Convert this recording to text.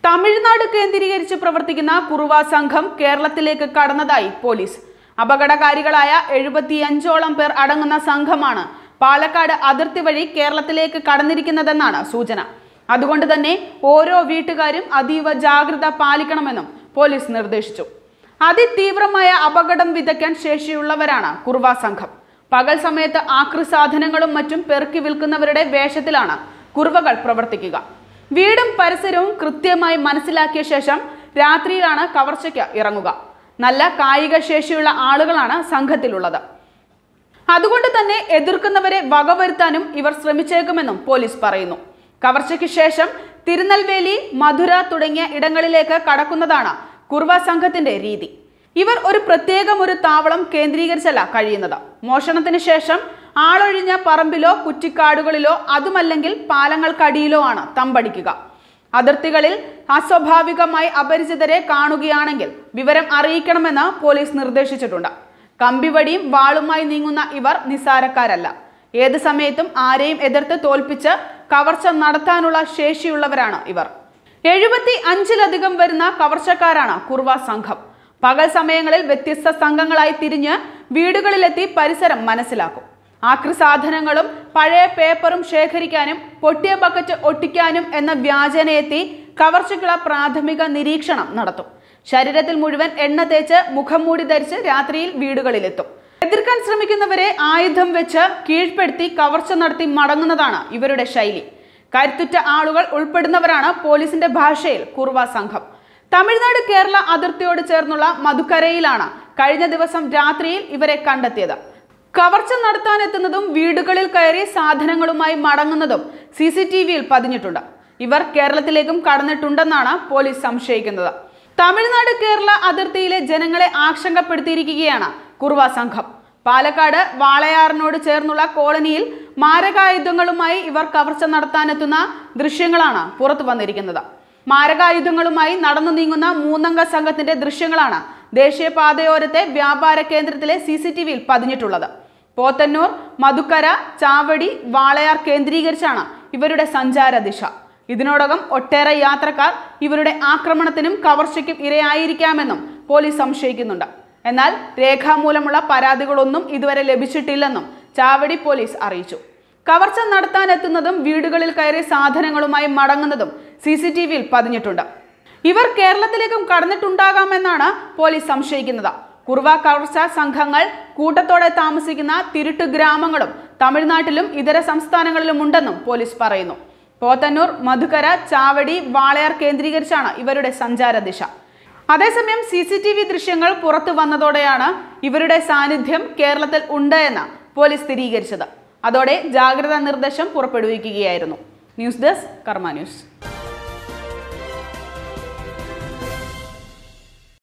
തമിഴ്നാട് കേന്ദ്രീകരിച്ച് പ്രവർത്തിക്കുന്ന കുറുവ സംഘം കേരളത്തിലേക്ക് കടന്നതായി പോലീസ് അപകടകാരികളായ എഴുപത്തിയഞ്ചോളം പേർ അടങ്ങുന്ന സംഘമാണ് പാലക്കാട് അതിർത്തി വഴി കേരളത്തിലേക്ക് കടന്നിരിക്കുന്നതെന്നാണ് സൂചന അതുകൊണ്ട് തന്നെ ഓരോ വീട്ടുകാരും അതീവ ജാഗ്രത പാലിക്കണമെന്നും പോലീസ് നിർദ്ദേശിച്ചു അതിതീവ്രമായ അപകടം വിതയ്ക്കാൻ ശേഷിയുള്ളവരാണ് കുർവ സംഘം പകൽ സമയത്ത് ആക്രി സാധനങ്ങളും മറ്റും പെറുക്കി വിൽക്കുന്നവരുടെ വേഷത്തിലാണ് കുർവകൾ പ്രവർത്തിക്കുക വീടും പരിസരവും കൃത്യമായി മനസ്സിലാക്കിയ ശേഷം രാത്രിയിലാണ് കവർച്ചയ്ക്ക് ഇറങ്ങുക നല്ല കായിക ശേഷിയുള്ള ആളുകളാണ് സംഘത്തിലുള്ളത് അതുകൊണ്ട് തന്നെ എതിർക്കുന്നവരെ വകവരുത്താനും ഇവർ ശ്രമിച്ചേക്കുമെന്നും പോലീസ് പറയുന്നു കവർച്ചയ്ക്ക് ശേഷം തിരുനെൽവേലി മധുര തുടങ്ങിയ ഇടങ്ങളിലേക്ക് കടക്കുന്നതാണ് കുർവ സംഘത്തിന്റെ രീതി ഇവർ ഒരു പ്രത്യേകം ഒരു താവളം കേന്ദ്രീകരിച്ചല്ല കഴിയുന്നത് മോഷണത്തിന് ശേഷം ആളൊഴിഞ്ഞ പറമ്പിലോ കുറ്റിക്കാടുകളിലോ അതുമല്ലെങ്കിൽ പാലങ്ങൾക്കടിയിലോ ആണ് തമ്പടിക്കുക അതിർത്തികളിൽ അസ്വാഭാവികമായി അപരിചിതരെ കാണുകയാണെങ്കിൽ വിവരം അറിയിക്കണമെന്ന് പോലീസ് നിർദ്ദേശിച്ചിട്ടുണ്ട് കമ്പിവടിയും വാളുമായി നീങ്ങുന്ന ഇവർ നിസ്സാരക്കാരല്ല ഏത് സമയത്തും ആരെയും എതിർത്ത് തോൽപ്പിച്ച് കവർച്ച നടത്താനുള്ള ശേഷിയുള്ളവരാണ് ഇവർ എഴുപത്തി അഞ്ചിലധികം വരുന്ന കവർച്ചക്കാരാണ് കുർവ സംഘം പകൽ സമയങ്ങളിൽ വ്യത്യസ്ത സംഘങ്ങളായി തിരിഞ്ഞ് വീടുകളിലെത്തി പരിസരം മനസ്സിലാക്കും ആക്രി സാധനങ്ങളും പഴയ പേപ്പറും ശേഖരിക്കാനും പൊട്ടിയ ബക്കറ്റ് ഒട്ടിക്കാനും എന്ന വ്യാജനയെത്തി കവർച്ചയ്ക്കുള്ള പ്രാഥമിക നിരീക്ഷണം നടത്തും ശരീരത്തിൽ മുഴുവൻ എണ്ണ തേച്ച് മുഖം മൂടി ധരിച്ച് രാത്രിയിൽ വീടുകളിലെത്തും എതിർക്കാൻ ശ്രമിക്കുന്നവരെ ആയുധം വെച്ച് കീഴ്പ്പെടുത്തി കവർച്ച നടത്തി മടങ്ങുന്നതാണ് ഇവരുടെ ശൈലി കരുത്തുറ്റ ആളുകൾ ഉൾപ്പെടുന്നവരാണ് പോലീസിന്റെ ഭാഷയിൽ കുർവ സംഘം തമിഴ്നാട് കേരള അതിർത്തിയോട് ചേർന്നുള്ള മധുക്കരയിലാണ് കഴിഞ്ഞ ദിവസം രാത്രിയിൽ ഇവരെ കണ്ടെത്തിയത് കവർച്ച നടത്താനെത്തുന്നതും വീടുകളിൽ കയറി സാധനങ്ങളുമായി മടങ്ങുന്നതും സി സി ടി വിയിൽ പതിഞ്ഞിട്ടുണ്ട് ഇവർ കേരളത്തിലേക്കും കടന്നിട്ടുണ്ടെന്നാണ് പോലീസ് സംശയിക്കുന്നത് തമിഴ്നാട് കേരള അതിർത്തിയിലെ ജനങ്ങളെ ആശങ്കപ്പെടുത്തിയിരിക്കുകയാണ് കുർവ സംഘം പാലക്കാട് വാളയാറിനോട് ചേർന്നുള്ള കോളനിയിൽ മാരകായുധങ്ങളുമായി ഇവർ കവർച്ച നടത്താനെത്തുന്ന ദൃശ്യങ്ങളാണ് പുറത്തു വന്നിരിക്കുന്നത് മാരകായുധങ്ങളുമായി നടന്നു നീങ്ങുന്ന മൂന്നംഗ സംഘത്തിന്റെ ദൃശ്യങ്ങളാണ് ദേശീയപാതയോരത്തെ വ്യാപാര കേന്ദ്രത്തിലെ സി സി ടി വിയിൽ പതിഞ്ഞിട്ടുള്ളത് പോത്തന്നൂർ മധുക്കര ചാവടി വാളയാർ കേന്ദ്രീകരിച്ചാണ് ഇവരുടെ സഞ്ചാര ദിശ ഇതിനോടകം ഒട്ടേറെ യാത്രക്കാർ ഇവരുടെ ആക്രമണത്തിനും കവർച്ചയ്ക്കും ഇരയായിരിക്കാമെന്നും പോലീസ് സംശയിക്കുന്നുണ്ട് എന്നാൽ രേഖാമൂലമുള്ള പരാതികളൊന്നും ഇതുവരെ ലഭിച്ചിട്ടില്ലെന്നും ചാവടി പോലീസ് അറിയിച്ചു കവർച്ച നടത്താനെത്തുന്നതും വീടുകളിൽ കയറി സാധനങ്ങളുമായി മടങ്ങുന്നതും സി സി ടി വിയിൽ പതിഞ്ഞിട്ടുണ്ട് ഇവർ കേരളത്തിലേക്കും കടന്നിട്ടുണ്ടാകാമെന്നാണ് പോലീസ് സംശയിക്കുന്നത് കുർവ കവർച്ച സംഘങ്ങൾ കൂട്ടത്തോടെ താമസിക്കുന്ന തിരുട്ട് ഗ്രാമങ്ങളും തമിഴ്നാട്ടിലും ഇതര സംസ്ഥാനങ്ങളിലും ഉണ്ടെന്നും പോലീസ് പറയുന്നു പോത്തന്നൂർ മധുക്കര ചാവടി വാളയാർ കേന്ദ്രീകരിച്ചാണ് ഇവരുടെ സഞ്ചാര ദിശ അതേസമയം സി സി ടി വി ദൃശ്യങ്ങൾ പുറത്തു വന്നതോടെയാണ് ഇവരുടെ സാന്നിധ്യം കേരളത്തിൽ ഉണ്ട് എന്ന് പോലീസ് സ്ഥിരീകരിച്ചത് അതോടെ ജാഗ്രതാ നിർദ്ദേശം പുറപ്പെടുവിക്കുകയായിരുന്നു ന്യൂസ് ഡെസ്ക് കർമ്മ ന്യൂസ്